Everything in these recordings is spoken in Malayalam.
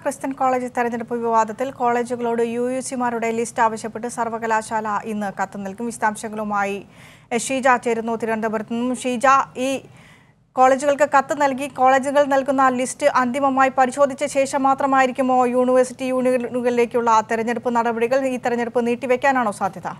ക്രിസ്ത്യൻ കോളേജ് തെരഞ്ഞെടുപ്പ് വിവാദത്തിൽ കോളേജുകളോട് യു യു സിമാരുടെ ലിസ്റ്റ് ആവശ്യപ്പെട്ട് സർവകലാശാല ഇന്ന് കത്ത് നൽകും വിശദാംശങ്ങളുമായി ഷീജ ചേരുന്നു തിരുവനന്തപുരത്ത് നിന്നും ഷീജ ഈ കോളേജുകൾക്ക് കത്ത് നൽകി കോളേജുകൾ നൽകുന്ന ലിസ്റ്റ് അന്തിമമായി പരിശോധിച്ച ശേഷം മാത്രമായിരിക്കുമോ യൂണിവേഴ്സിറ്റി യൂണിയനുകളിലേക്കുള്ള തെരഞ്ഞെടുപ്പ് നടപടികൾ ഈ തെരഞ്ഞെടുപ്പ് നീട്ടിവെക്കാനാണോ സാധ്യത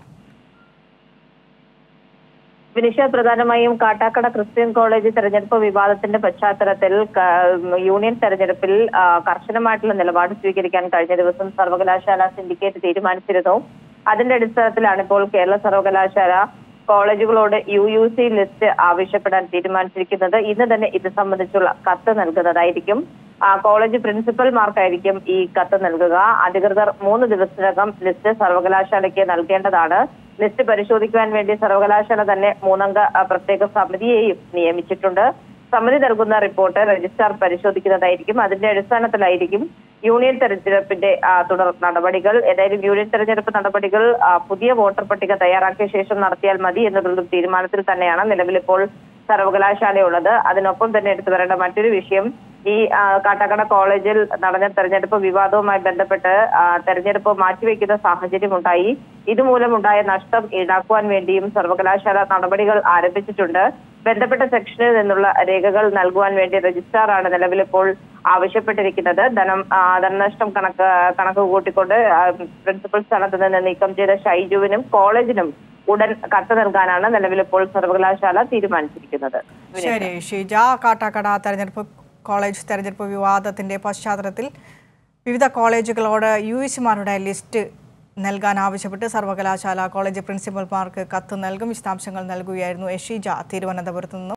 വിനിഷ പ്രധാനമായും കാട്ടാക്കട ക്രിസ്ത്യൻ കോളേജ് തെരഞ്ഞെടുപ്പ് വിവാദത്തിന്റെ പശ്ചാത്തലത്തിൽ ക- യൂണിയൻ തെരഞ്ഞെടുപ്പിൽ ആ, കർശനമായിട്ടുള്ള നിലപാട് സ്വീകരിക്കാൻ കഴിഞ്ഞ ദിവസം സർവകലാശാല സിൻഡിക്കേറ്റ് തീരുമാനിച്ചിരുന്നു അതിന്റെ അടിസ്ഥാനത്തിലാണ് ഇപ്പോൾ കേരള സർവകലാശാല കോളേജുകളോട് യു യു സി ലിസ്റ്റ് ആവശ്യപ്പെടാൻ തീരുമാനിച്ചിരിക്കുന്നത് ഇന്ന് തന്നെ ഇത് സംബന്ധിച്ചുള്ള കത്ത് നൽകുന്നതായിരിക്കും ആ, കോളേജ് പ്രിൻസിപ്പൽമാർക്കായിരിക്കും ഈ കത്ത് നൽകുക അധികൃതർ മൂന്ന് ദിവസത്തിനകം ലിസ്റ്റ് സർവകലാശാലയ്ക്ക് നൽകേണ്ടതാണ് ലിസ്റ്റ് പരിശോധിക്കുവാൻ വേണ്ടി സർവകലാശാല തന്നെ മൂന്നംഗ ആ, പ്രത്യേക സമിതിയെയും നിയമിച്ചിട്ടുണ്ട് സമിതി നൽകുന്ന റിപ്പോർട്ട് രജിസ്ട്രാർ പരിശോധിക്കുന്നതായിരിക്കും അതിന്റെ അടിസ്ഥാനത്തിലായിരിക്കും യൂണിയൻ തെരഞ്ഞെടുപ്പിന്റെ ആ, തുടർ നടപടികൾ ഏതായാലും യൂണിയൻ തെരഞ്ഞെടുപ്പ് നടപടികൾ ആ, പുതിയ വോട്ടർ പട്ടിക തയ്യാറാക്കിയ ശേഷം നടത്തിയാൽ മതി എന്നുള്ള തീരുമാനത്തിൽ തന്നെയാണ് നിലവിലിപ്പോൾ സർവകലാശാലയുള്ളത് അതിനൊപ്പം തന്നെ എടുത്തു വരേണ്ട മറ്റൊരു വിഷയം ഈ ആ, കാട്ടാക്കട കോളേജിൽ നടന്ന തെരഞ്ഞെടുപ്പ് വിവാദവുമായി ബന്ധപ്പെട്ട് ആ, തെരഞ്ഞെടുപ്പ് മാറ്റിവെക്കുന്ന സാഹചര്യമുണ്ടായി ഇതുമൂലമുണ്ടായ നഷ്ടം ഈടാക്കുവാൻ വേണ്ടിയും സർവകലാശാല നടപടികൾ ആരംഭിച്ചിട്ടുണ്ട് ബന്ധപ്പെട്ട സെക്ഷനിൽ നിന്നുള്ള രേഖകൾ നൽകുവാൻ വേണ്ടി രജിസ്ട്രാറാണ് നിലവിലിപ്പോൾ ആവശ്യപ്പെട്ടിരിക്കുന്നത് ധനം ആ, ധനനഷ്ടം കണക്ക് കണക്ക് കൂട്ടിക്കൊണ്ട് ആ, പ്രിൻസിപ്പൽ സ്ഥാനത്ത് നിന്ന് നീക്കം ചെയ്ത ഷൈജുവിനും കോളേജിനും ഉടൻ കത്ത് നൽകാനാണ് നിലവിലിപ്പോൾ സർവകലാശാല തീരുമാനിച്ചിരിക്കുന്നത് ശരി ഷീജ കാട്ടാക്കട തെരഞ്ഞെടുപ്പ് കോളേജ് തെരഞ്ഞെടുപ്പ് വിവാദത്തിന്റെ പശ്ചാത്തലത്തിൽ വിവിധ കോളേജുകളോട് യു സിമാരുടെ ലിസ്റ്റ് നൽകാൻ ആവശ്യപ്പെട്ട് സർവകലാശാല കോളേജ് പ്രിൻസിപ്പൽമാർക്ക് കത്ത് നൽകും വിശദാംശങ്ങൾ നൽകുകയായിരുന്നു എ ഷീജ തിരുവനന്തപുരത്ത് നിന്നും